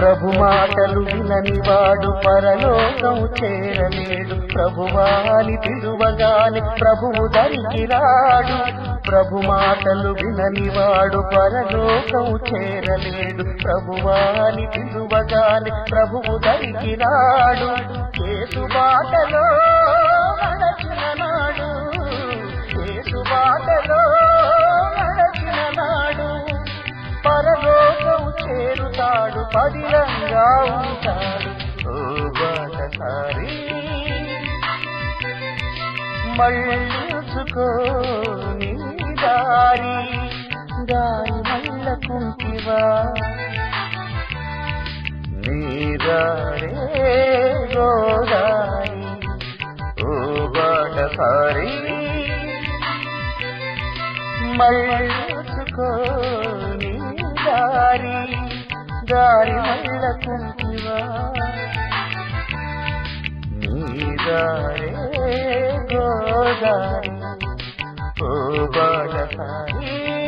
ప్రభు మాటలు వినని వాడు పరలోకం చేరలేడు ప్రభువాని పిలువగానే ప్రభువు దరికి రాడు ప్రభు మాటలు వినని వాడు పరలోకం చేరలేడు ప్రభువాని పిలువగానే ప్రభువు దరికి రాడు కేసు బాటలో నడచిన నాడు కేసు బాటలో నడచిన నాడు పరలోకం చేరుతాడు పదిలంగా ఉంటాడు ఓ బాటసారి మళ్ళుచుకో నీ దారి దారి మళ్ళకుంటివా నీరారే గోదారి ఓ బాటసారి మళ్ళుచుకో నీ దారి దారి మళ్ళకుంటివా నీదారే గోదారి ఓ బాటసారి